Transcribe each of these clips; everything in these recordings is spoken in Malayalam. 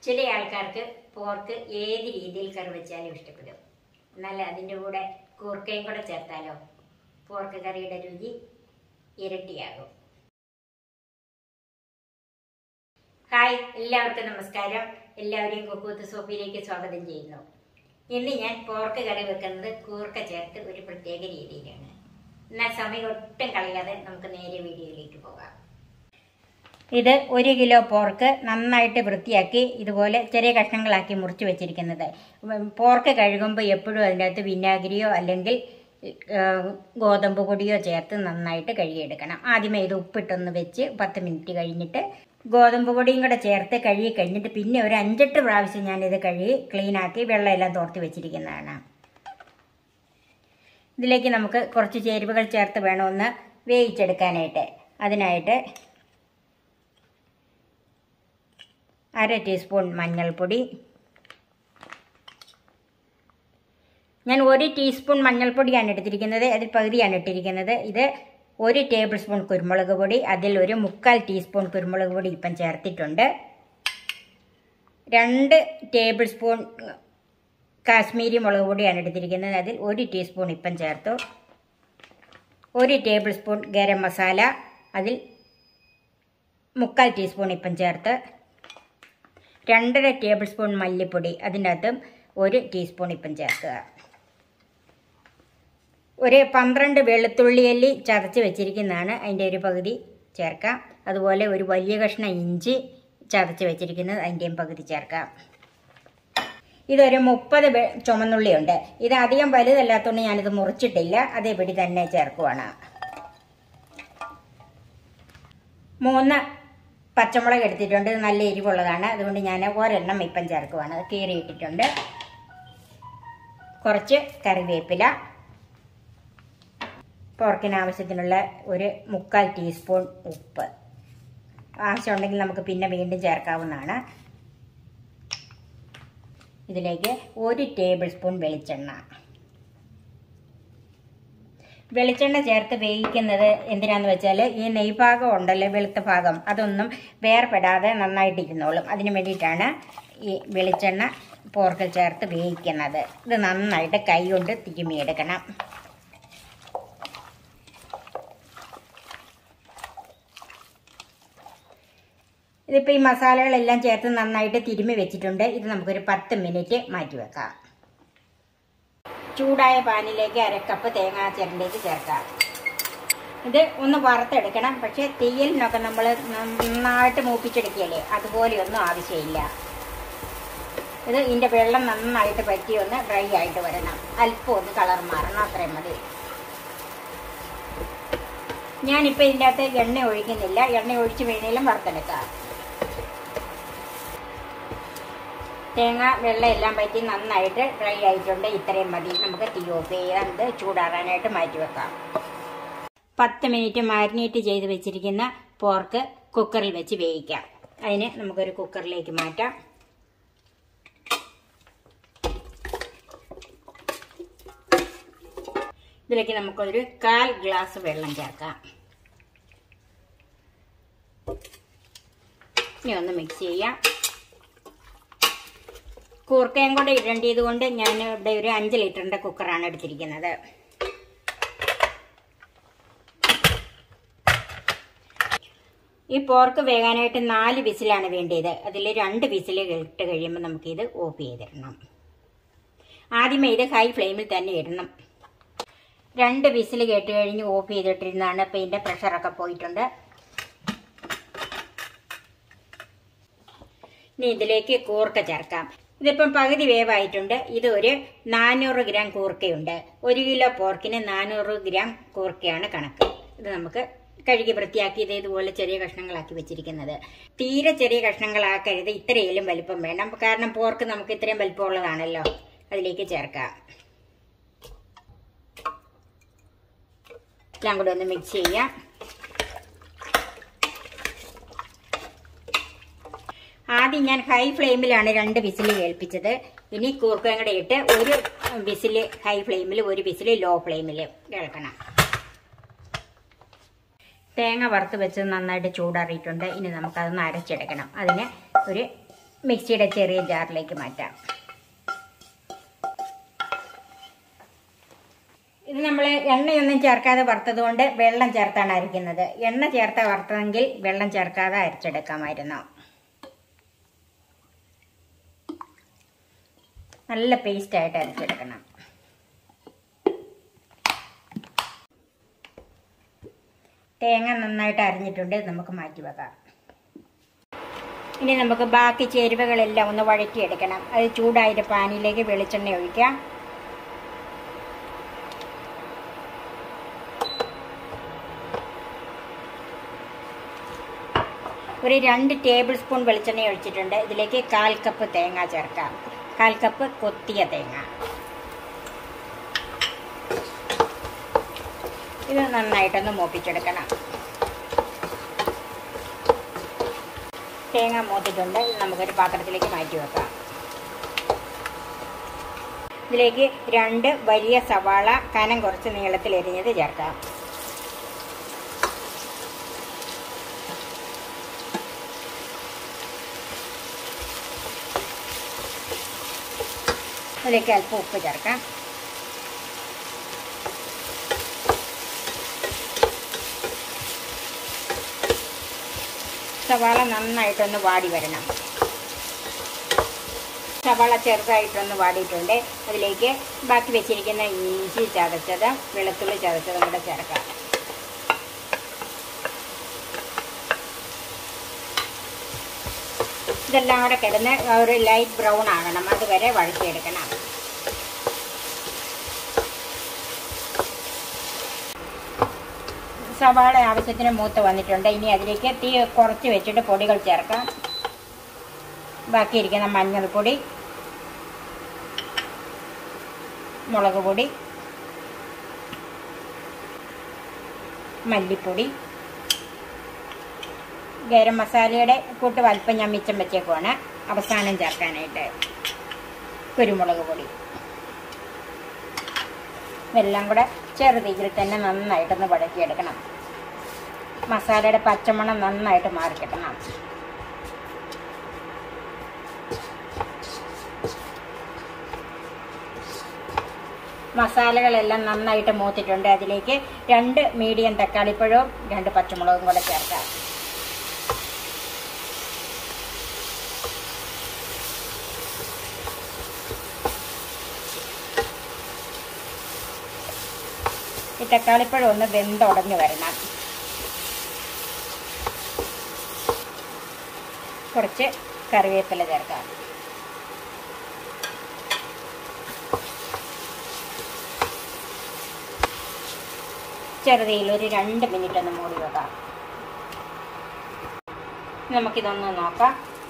ചില ആൾക്കാർക്ക് പോർക്ക് ഏത് രീതിയിൽ കറി വെച്ചാലും ഇഷ്ടപ്പെടും എന്നാൽ അതിൻ്റെ കൂടെ കൂർക്കയും കൂടെ ചേർത്താലോ പോർക്ക് കറിയുടെ രുചി ഇരട്ടിയാകും ഹായ് എല്ലാവർക്കും നമസ്കാരം എല്ലാവരെയും കുക്കൂത്ത് സോപ്പിലേക്ക് സ്വാഗതം ചെയ്യുന്നു ഇന്ന് ഞാൻ പോർക്ക് കറി വെക്കുന്നത് കൂർക്ക ചേർത്ത് ഒരു പ്രത്യേക രീതിയിലാണ് എന്നാൽ സമയം ഒട്ടും കളയാതെ നമുക്ക് നേരെ വീഡിയോയിലേക്ക് പോകാം ഇത് ഒരു കിലോ പോർക്ക് നന്നായിട്ട് വൃത്തിയാക്കി ഇതുപോലെ ചെറിയ കഷ്ണങ്ങളാക്കി മുറിച്ച് വെച്ചിരിക്കുന്നത് ഉം, പോർക്ക് കഴുകുമ്പോൾ എപ്പോഴും അതിൻ്റെ അകത്ത് വിനാഗിരിയോ അല്ലെങ്കിൽ ഏഹ്, ഗോതമ്പ് പൊടിയോ ചേർത്ത് നന്നായിട്ട് കഴുകിയെടുക്കണം ആദ്യമേ ഇത് ഉപ്പിട്ടൊന്ന് വെച്ച് പത്ത് മിനിറ്റ് കഴിഞ്ഞിട്ട് ഗോതമ്പ് പൊടിയും കൂടെ ചേർത്ത് കഴുകി കഴിഞ്ഞിട്ട് പിന്നെ ഒരു അഞ്ചെട്ട് പ്രാവശ്യം ഞാനിത് കഴുകി ക്ലീനാക്കി വെള്ളമെല്ലാം തോർത്തി വെച്ചിരിക്കുന്നതാണ് ഇതിലേക്ക് നമുക്ക് കുറച്ച് ചേരുവകൾ ചേർത്ത് വേണമെന്ന് വേവിച്ചെടുക്കാനായിട്ട് അതിനായിട്ട് അര ടീസ്പൂൺ മഞ്ഞൾപ്പൊടി ഞാൻ ഒരു ടീസ്പൂൺ മഞ്ഞൾപ്പൊടിയാണ് എടുത്തിരിക്കുന്നത് അതിൽ പകുതിയാണ് ഇട്ടിരിക്കുന്നത് ഇത് ഒരു ടേബിൾ സ്പൂൺ കുരുമുളക് പൊടി അതിൽ ഒരു മുക്കാൽ ടീസ്പൂൺ കുരുമുളക് പൊടി ഇപ്പം ചേർത്തിട്ടുണ്ട് രണ്ട് ടേബിൾ സ്പൂൺ കാശ്മീരി മുളക് പൊടിയാണ് എടുത്തിരിക്കുന്നത് അതിൽ ഒരു ടീസ്പൂൺ ഇപ്പം ചേർത്തു ഒരു ടേബിൾ സ്പൂൺ ഗരം മസാല അതിൽ മുക്കാൽ ടീസ്പൂൺ ഇപ്പം ചേർത്ത് രണ്ടര ടേബിൾ സ്പൂൺ മല്ലിപ്പൊടി അതിൻ്റെ അകത്തും ഒരു ടീസ്പൂൺ ഇപ്പം ചേർക്കുക ഒരു പന്ത്രണ്ട് വെളുത്തുള്ളിയല്ലി ചതച്ച് വെച്ചിരിക്കുന്നതാണ് അതിൻ്റെ ഒരു പകുതി ചേർക്കാം അതുപോലെ ഒരു വലിയ കഷ്ണം ഇഞ്ചി ചതച്ച് വെച്ചിരിക്കുന്നത് അതിൻ്റെയും പകുതി ചേർക്കാം ഇതൊരു മുപ്പത് വെ- ചുമന്നുള്ളിയുണ്ട് ഇത് അധികം വലുതല്ലാത്തതുകൊണ്ട് ഞാനിത് മുറിച്ചിട്ടില്ല അതേപടി തന്നെ ചേർക്കുവാണ് മൂന്ന് പച്ചമുളക് എടുത്തിട്ടുണ്ട് ഇത് നല്ല എരിവുള്ളതാണ് അതുകൊണ്ട് ഞാൻ ഒരെണ്ണം ഇപ്പം ചേർക്കുവാണ് അത് കീറിയിട്ടിട്ടുണ്ട് കുറച്ച് കറിവേപ്പില പോർക്കിന് ആവശ്യത്തിനുള്ള ഒരു മുക്കാൽ ടീസ്പൂൺ ഉപ്പ് ആവശ്യമുണ്ടെങ്കിൽ നമുക്ക് പിന്നെ വീണ്ടും ചേർക്കാവുന്നതാണ് ഇതിലേക്ക് ഒരു ടേബിൾ സ്പൂൺ വെളിച്ചെണ്ണ വെളിച്ചെണ്ണ ചേർത്ത് വേവിക്കുന്നത് എന്തിനാന്ന് വെച്ചാൽ ഈ നെയ്ഭാഗം ഉണ്ടല്ലോ വെളുത്ത ഭാഗം അതൊന്നും വേർപെടാതെ നന്നായിട്ട് ഇരുന്നോളും അതിന് വേണ്ടിയിട്ടാണ് ഈ വെളിച്ചെണ്ണ പോർക്കിൽ ചേർത്ത് വേവിക്കുന്നത് ഇത് നന്നായിട്ട് കൈ കൊണ്ട് തിരുമിയെടുക്കണം ഇതിപ്പോൾ ഈ മസാലകളെല്ലാം ചേർത്ത് നന്നായിട്ട് തിരുമ്മി വെച്ചിട്ടുണ്ട് ഇത് നമുക്കൊരു പത്ത് മിനിറ്റ് മാറ്റി വെക്കാം ചൂടായ പാനിലേക്ക് അരക്കപ്പ് തേങ്ങാ ചിരണ്ടിലേക്ക് ചേർക്കാം ഇത് ഒന്ന് വറുത്തെടുക്കണം പക്ഷേ തീയലിനൊക്കെ നമ്മൾ നന്നായിട്ട് മൂപ്പിച്ചെടുക്കുകയല്ലേ അതുപോലെയൊന്നും ആവശ്യമില്ല ഇത് ഇതിൻ്റെ വെള്ളം നന്നായിട്ട് പറ്റി ഒന്ന് ഡ്രൈ ആയിട്ട് വരണം അല്പം ഒന്ന് കളർ മാറണം അത്രയും മതി ഞാനിപ്പോൾ ഇതിൻ്റെ അകത്ത് എണ്ണ ഒഴിക്കുന്നില്ല എണ്ണ ഒഴിച്ച് വേണേലും വറുത്തെടുക്കാം തേങ്ങ വെള്ളം എല്ലാം പറ്റി നന്നായിട്ട് ഡ്രൈ ആയിട്ടുണ്ട് ഇത്രയും മതി നമുക്ക് തീ ഓഫ് ചെയ്യാം ഇത് ചൂടാറാനായിട്ട് മാറ്റി വെക്കാം പത്ത് മിനിറ്റ് മാരിനേറ്റ് ചെയ്ത് വെച്ചിരിക്കുന്ന പോർക്ക് കുക്കറിൽ വെച്ച് വേവിക്കാം അതിന് നമുക്കൊരു കുക്കറിലേക്ക് മാറ്റാം ഇതിലേക്ക് നമുക്കൊരു കാൽ ഗ്ലാസ് വെള്ളം ചേർക്കാം ഇനി ഒന്ന് മിക്സ് ചെയ്യാം കൂർക്കയും കൂടെ ഇടേണ്ടത് കൊണ്ട് ഞാൻ ഇവിടെ ഒരു അഞ്ച് ലിറ്ററിന്റെ കുക്കറാണ് എടുത്തിരിക്കുന്നത് ഈ പോർക്ക് വേകാനായിട്ട് നാല് വിസിലാണ് വേണ്ടത് അതിൽ രണ്ട് വിസിൽ ഇട്ട് കഴിയുമ്പോൾ നമുക്കിത് ഓഫ് ചെയ്തിടണം ആദ്യമേ ഇത് ഹൈ ഫ്ലെയിമിൽ തന്നെ ഇടണം രണ്ട് വിസിൽ കേട്ട് കഴിഞ്ഞ് ഓഫ് ചെയ്തിട്ടിരുന്നാണ് ഇപ്പം ഇതിൻ്റെ പ്രഷറൊക്കെ പോയിട്ടുണ്ട് ഇനി ഇതിലേക്ക് കൂർക്ക ചേർക്കാം ഇതിപ്പം പകുതി വേവായിട്ടുണ്ട് ഇത് ഒരു നാനൂറ് ഗ്രാം കൂർക്കയുണ്ട് ഒരു കിലോ പോർക്കിന് നാനൂറ് ഗ്രാം കൂർക്കയാണ് കണക്ക് ഇത് നമുക്ക് കഴുകി വൃത്തിയാക്കി ഇത് ഇതുപോലെ ചെറിയ കഷ്ണങ്ങളാക്കി വെച്ചിരിക്കുന്നത് തീരെ ചെറിയ കഷ്ണങ്ങളാക്കരുത് ഇത്രയെങ്കിലും വലിപ്പം വേണം കാരണം പോർക്ക് നമുക്ക് ഇത്രയും വലിപ്പമുള്ളതാണല്ലോ അതിലേക്ക് ചേർക്കാം എല്ലാം കൂടെ ഒന്ന് മിക്സ് ചെയ്യാം ആദ്യം ഞാൻ ഹൈ ഫ്ലെയിമിലാണ് രണ്ട് വിസിൽ കേൾപ്പിച്ചത് ഇനി കൂർക്കയും കൂടെ ഇട്ട് ഒരു വിസിൽ ഹൈ ഫ്ലെയിമിൽ ഒരു വിസിൽ ലോ ഫ്ലെയിമിൽ കേൾക്കണം തേങ്ങ വറുത്ത് വെച്ച് നന്നായിട്ട് ചൂടാറിയിട്ടുണ്ട് ഇനി നമുക്കതൊന്ന് അരച്ചെടുക്കണം അതിന് ഒരു മിക്സിയുടെ ചെറിയ ജാറിലേക്ക് മാറ്റാം ഇത് നമ്മൾ എണ്ണയൊന്നും ചേർക്കാതെ വറുത്തത് കൊണ്ട് വെള്ളം ചേർത്താണ് അരയ്ക്കുന്നത് എണ്ണ ചേർത്ത വറുത്തതെങ്കിൽ വെള്ളം ചേർക്കാതെ അരച്ചെടുക്കാമായിരുന്നു നല്ല പേസ്റ്റ് ആയിട്ട് അരച്ചെടുക്കണം തേങ്ങ നന്നായിട്ട് അരിഞ്ഞിട്ടുണ്ട് ഇത് നമുക്ക് മാറ്റി വെക്കാം ഇനി നമുക്ക് ബാക്കി ചേരുവകളെല്ലാം ഒന്ന് വഴറ്റിയെടുക്കണം അത് ചൂടായിട്ട് പാനിലേക്ക് വെളിച്ചെണ്ണ ഒഴിക്കാം ഒരു രണ്ട് ടേബിൾ സ്പൂൺ വെളിച്ചെണ്ണ ഒഴിച്ചിട്ടുണ്ട് ഇതിലേക്ക് കാൽ കപ്പ് തേങ്ങ ചേർക്കാം കാൽ കപ്പ് കൊത്തിയ തേങ്ങ ഇത് നന്നായിട്ടൊന്ന് മൂപ്പിച്ചെടുക്കണം തേങ്ങ മൂത്തിട്ടുണ്ട് ഇത് നമുക്കൊരു പാത്രത്തിലേക്ക് മാറ്റി വെക്കാം ഇതിലേക്ക് രണ്ട് വലിയ സവാള കനം കുറച്ച് നീളത്തിൽ എരിഞ്ഞത് ചേർക്കാം അതിലേക്ക് അല്പം ഉപ്പ് ചേർക്കാം സവാള നന്നായിട്ടൊന്ന് വാടി വരണം സവാള ചെറുതായിട്ടൊന്ന് വാടിയിട്ടുണ്ട് അതിലേക്ക് ബാക്കി വെച്ചിരിക്കുന്ന ഇഞ്ചി ചതച്ചത് വെളുത്തുള്ളി ചതച്ചതും കൂടെ ചേർക്കാം ഇതെല്ലാം കൂടെ കിടന്ന് ഒരു ലൈറ്റ് ബ്രൗൺ ആകണം അതുവരെ വഴറ്റിയെടുക്കണം സവാള ആവശ്യത്തിന് മൂത്ത് വന്നിട്ടുണ്ട് ഇനി അതിലേക്ക് തീ കുറച്ച് വെച്ചിട്ട് പൊടികൾ ചേർക്കാം ബാക്കിയിരിക്കുന്ന മഞ്ഞൾപ്പൊടി മുളക് പൊടി മല്ലിപ്പൊടി ഗരം മസാലയുടെ കൂട്ട് അല്പം ഞാൻ മിച്ചം വെച്ചേക്കുവാണ് അവസാനം ചേർക്കാനായിട്ട് കുരുമുളക് പൊടി ഇതെല്ലാം കൂടെ ചെറുതീയിൽ തന്നെ നന്നായിട്ടൊന്ന് വഴറ്റിയെടുക്കണം മസാലയുടെ പച്ചമണം നന്നായിട്ട് മാറിക്കിട്ടണം മസാലകളെല്ലാം നന്നായിട്ട് മൂത്തിട്ടുണ്ട് അതിലേക്ക് രണ്ട് മീഡിയം തക്കാളിപ്പഴവും രണ്ട് പച്ചമുളകും കൂടെ ചേർക്കാം ഈ തക്കാളിപ്പഴം ഒന്ന് വെന്തുടഞ്ഞു വരണം കുറച്ച് കറിവേപ്പില ചേർക്കാം ചെറുതയിൽ ഒരു രണ്ട് മിനിറ്റ് ഒന്ന് മൂടി വെക്കാം നമുക്കിതൊന്ന് നോക്കാം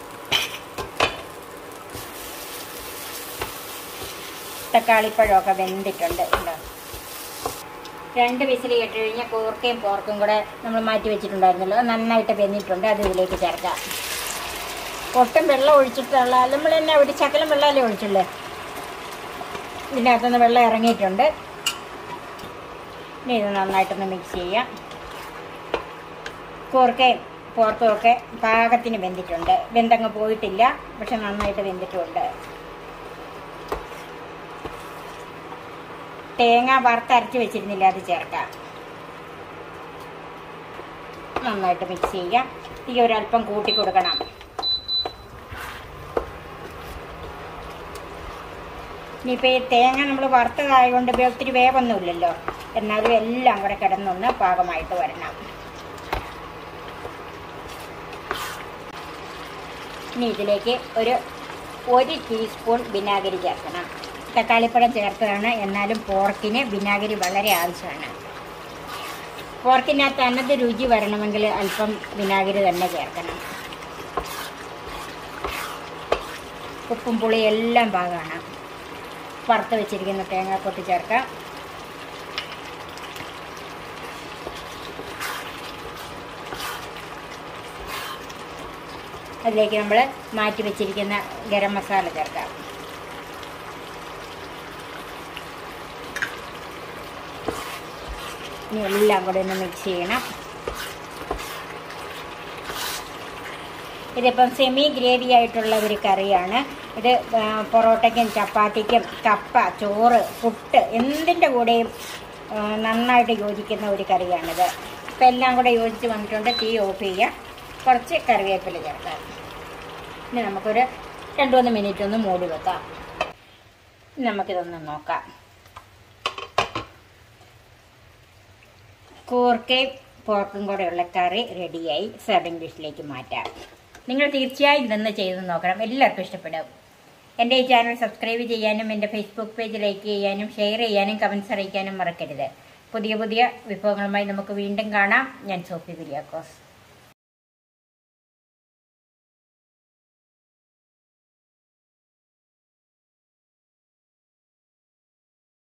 തക്കാളിപ്പഴമൊക്കെ വെന്തിട്ടുണ്ട് ഉണ്ടോ രണ്ട് വിസിൽ കേട്ട് കഴിഞ്ഞാൽ കൂർക്കയും പോർക്കും കൂടെ നമ്മൾ മാറ്റി വെച്ചിട്ടുണ്ടായിരുന്നല്ലോ അത് നന്നായിട്ട് വെന്തിട്ടുണ്ട് അത് ഇതിലേക്ക് ചേർക്കാം ഒട്ടും വെള്ളം ഒഴിച്ചിട്ടുള്ള നമ്മൾ തന്നെ ഒരു ശകലം വെള്ളമല്ലേ ഒഴിച്ചുള്ളൂ ഇതിൻ്റെ അകത്തുനിന്ന് വെള്ളം ഇറങ്ങിയിട്ടുണ്ട് ഇനി ഇത് നന്നായിട്ടൊന്ന് മിക്സ് ചെയ്യാം കൂർക്കയും പോർക്കും ഒക്കെ പാകത്തിന് വെന്തിട്ടുണ്ട് വെന്തങ്ങ് പോയിട്ടില്ല പക്ഷെ നന്നായിട്ട് വെന്തിട്ടുണ്ട് തേങ്ങ വറുത്തരച്ച് വെച്ചിരുന്നില്ല അത് ചേർക്കാം നന്നായിട്ട് മിക്സ് ചെയ്യാം ഈ ഒരല്പം കൂട്ടി കൊടുക്കണം ഇനിയിപ്പോൾ ഈ തേങ്ങ നമ്മൾ വറുത്തതായതുകൊണ്ട് ഇപ്പം ഒത്തിരി വേവൊന്നുമില്ലല്ലോ എന്നാലും എല്ലാം കൂടെ കിടന്നൊന്ന് പാകമായിട്ട് വരണം ഇനി ഇതിലേക്ക് ഒരു ഒരു ടീസ്പൂൺ വിനാഗിരി ചേർക്കണം തക്കാളിപ്പഴം ചേർത്തതാണ് എന്നാലും പോർക്കിന് വിനാഗിരി വളരെ ആവശ്യമാണ് പോർക്കിനകത്ത് അന്നത്തെ രുചി വരണമെങ്കിൽ അല്പം വിനാഗിരി തന്നെ ചേർക്കണം ഉപ്പും പുളിയും എല്ലാം പാകമാണ് വറുത്ത് വെച്ചിരിക്കുന്ന തേങ്ങാക്കൊത്ത് ചേർക്കാം അതിലേക്ക് നമ്മൾ മാറ്റി വെച്ചിരിക്കുന്ന ഗരം മസാല ചേർക്കാം ഇനി എല്ലാം കൂടെ ഒന്ന് മിക്സ് ചെയ്യണം ഇതിപ്പം സെമി ഗ്രേവി ആയിട്ടുള്ള ഒരു കറിയാണ് ഇത് ആ, പൊറോട്ടയ്ക്കും ചപ്പാത്തിക്കും കപ്പ ചോറ് പുട്ട് എന്തിൻ്റെ കൂടെയും ആ, നന്നായിട്ട് യോജിക്കുന്ന ഒരു കറിയാണിത് ഇപ്പം എല്ലാം കൂടെ യോജിച്ച് വന്നിട്ടുണ്ട് തീ ഓഫ് ചെയ്യുക കുറച്ച് കറിവേപ്പില ചേർക്കാം ഇനി നമുക്കൊരു രണ്ട് മൂന്ന് മിനിറ്റ് ഒന്ന് മൂടി വെക്കാം ഇനി നമുക്കിതൊന്ന് നോക്കാം കൂർക്കയും പോർക്കും കൂടെയുള്ള കറി റെഡിയായി സെർവിങ് ഡിഷിലേക്ക് മാറ്റാം നിങ്ങൾ തീർച്ചയായും ഇതൊന്ന് ചെയ്ത് നോക്കണം എല്ലാവർക്കും ഇഷ്ടപ്പെടും എൻ്റെ ഈ ചാനൽ സബ്സ്ക്രൈബ് ചെയ്യാനും എൻ്റെ ഫേസ്ബുക്ക് പേജ് ലൈക്ക് ചെയ്യാനും ഷെയർ ചെയ്യാനും കമൻസ് അറിയിക്കാനും മറക്കരുത് പുതിയ പുതിയ വിഭവങ്ങളുമായി നമുക്ക് വീണ്ടും കാണാം ഞാൻ സോഫി കുര്യാക്കോസ്